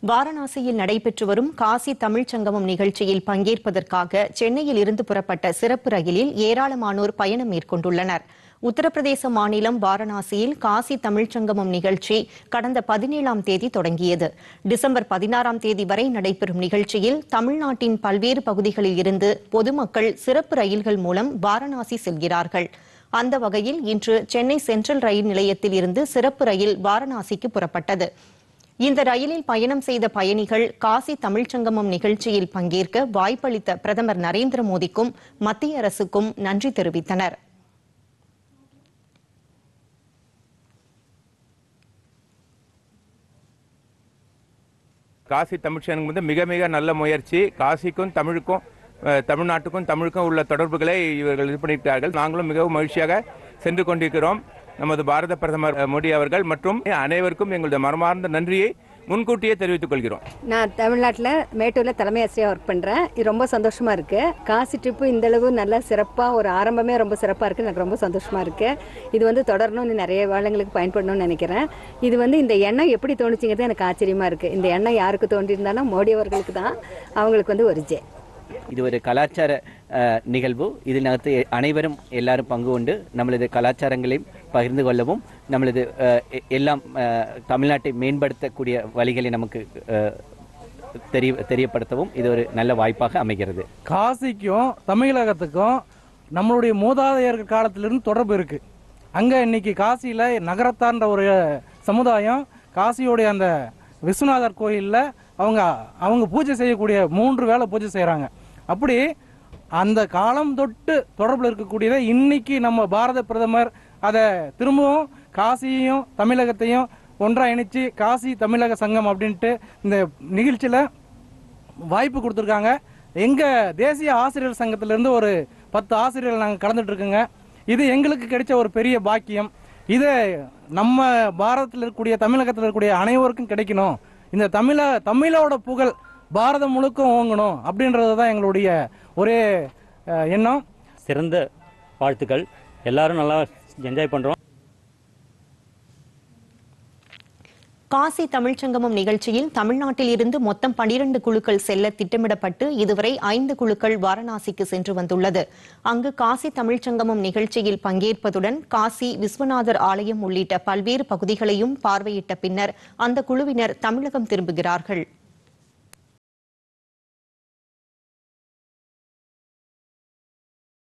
வாரணாசியில் நடைபெற்று வரும் காசி தமிழ்ச் சங்கமம் நிகழ்ச்சியில் பங்கேற்பதற்காக சென்னையில் இருந்து புறப்பட்ட சிறப்பு ரயிலில் ஏராளமானோர் பயணம் மேற்கொண்டுள்ளனர் உத்தரப்பிரதேச மாநிலம் வாரணாசியில் காசி தமிழ்ச் சங்கமம் நிகழ்ச்சி கடந்த பதினேழாம் தேதி தொடங்கியது டிசம்பர் பதினாறாம் தேதி வரை நடைபெறும் நிகழ்ச்சியில் தமிழ்நாட்டின் பல்வேறு பகுதிகளில் இருந்து பொதுமக்கள் சிறப்பு ரயில்கள் மூலம் வாரணாசி செல்கிறார்கள் அந்த வகையில் இன்று சென்னை சென்ட்ரல் ரயில் நிலையத்தில் இருந்து சிறப்பு ரயில் வாரணாசிக்கு புறப்பட்டது இந்த ரயிலில் பயணம் செய்த பயணிகள் காசி தமிழ்ச் சங்கமம் நிகழ்ச்சியில் பங்கேற்க வாய்ப்பளித்த பிரதமர் நரேந்திர மோடிக்கும் மத்திய அரசுக்கும் நன்றி தெரிவித்தனர் காசி தமிழ்ச்சங்கம் வந்து மிக மிக நல்ல முயற்சி காசிக்கும் தமிழுக்கும் அஹ், தமிழ்நாட்டுக்கும் தமிழுக்கும் உள்ள தொடர்புகளை இவர்கள் இது பண்ணியிருக்கிறார்கள் நாங்களும் மிகவும் மகிழ்ச்சியாக சென்று கொண்டிருக்கிறோம் நமது பாரத பிரதமர் அஹ், மோடி அவர்கள் மற்றும் அனைவருக்கும் எங்களுடைய மனமார்ந்த நன்றியை முன்கூட்டியே தெரிவித்துக் கொள்கிறோம் நான் தமிழ்நாட்டில் மேட்டூரில் தலைமை ஆசிரியர் ஒர்க் பண்ணுறேன் இது ரொம்ப சந்தோஷமாக இருக்குது காசி ட்ரிப்பு இந்தளவு நல்லா சிறப்பாக ஒரு ஆரம்பமே ரொம்ப சிறப்பாக இருக்குது எனக்கு ரொம்ப சந்தோஷமாக இருக்குது இது வந்து தொடரணும் இன்னும் நிறைய வேலைங்களுக்கு பயன்படணும்னு நினைக்கிறேன் இது வந்து இந்த எண்ணம் எப்படி தோணுச்சுங்கிறது எனக்கு ஆச்சரியமாக இருக்குது இந்த எண்ணம் யாருக்கு தோன்றியிருந்தாலும் மோடி அவர்களுக்கு தான் அவங்களுக்கு வந்து ஒரு ஜே இது ஒரு கலாச்சார அஹ், நிகழ்வு இதில் நகர்த்து அனைவரும் எல்லாரும் பங்கு கொண்டு நம்மளது கலாச்சாரங்களையும் பகிர்ந்து கொள்ளவும் நம்மளது அஹ், எ- எல்லாம் அஹ், தமிழ்நாட்டை மேம்படுத்தக்கூடிய வழிகளை நமக்கு அஹ், தெரிய தெரியப்படுத்தவும் இது ஒரு நல்ல வாய்ப்பாக அமைகிறது காசிக்கும் தமிழகத்துக்கும் நம்மளுடைய மூதாதையர்கள் காலத்திலிருந்து தொடர்பு இருக்கு அங்க இன்னைக்கு காசியில நகரத்தான்ற ஒரு சமுதாயம் காசியோடைய அந்த விஸ்வநாதர் கோயில்ல அவங்க அவங்க பூஜை செய்யக்கூடிய மூன்று வேளை பூஜை செய்றாங்க அப்படி அந்த காலம் தொட்டு தொடர்பில் இருக்கக்கூடியதை இன்னைக்கு நம்ம பாரத பிரதமர் அதை திரும்பவும் காசியையும் தமிழகத்தையும் ஒன்றா இணைச்சு காசி தமிழக சங்கம் அப்படின்ட்டு இந்த நிகழ்ச்சியில் வாய்ப்பு கொடுத்துருக்காங்க எங்கள் தேசிய ஆசிரியர் சங்கத்திலேருந்து ஒரு பத்து ஆசிரியர்கள் நாங்கள் கலந்துட்டு இருக்கோங்க இது எங்களுக்கு கிடைச்ச ஒரு பெரிய பாக்கியம் இது நம்ம பாரதத்தில் இருக்கக்கூடிய தமிழகத்தில் இருக்கக்கூடிய அனைவருக்கும் கிடைக்கணும் இந்த தமிழ தமிழோட புகழ் பாரதம் முழுக்க ஓங்கணும் அப்படின்றது தான் எங்களுடைய ஒரே அஹ், எண்ணம் சிறந்த வாழ்த்துக்கள் எல்லாரும் நல்லா என்ஜாய் பண்ணுறோம் காசி தமிழ்ச் சங்கமம் நிகழ்ச்சியில் தமிழ்நாட்டில் இருந்து மொத்தம் பனிரண்டு குழுக்கள் செல்ல திட்டமிடப்பட்டு இதுவரை ஐந்து குழுக்கள் வாரணாசிக்கு சென்று வந்துள்ளது அங்கு காசி தமிழ்ச் சங்கமம் நிகழ்ச்சியில் பங்கேற்பதுடன் காசி விஸ்வநாதர் ஆலயம் உள்ளிட்ட பல்வேறு பகுதிகளையும் பார்வையிட்ட பின்னர் அந்த குழுவினர் தமிழகம் திரும்புகிறார்கள்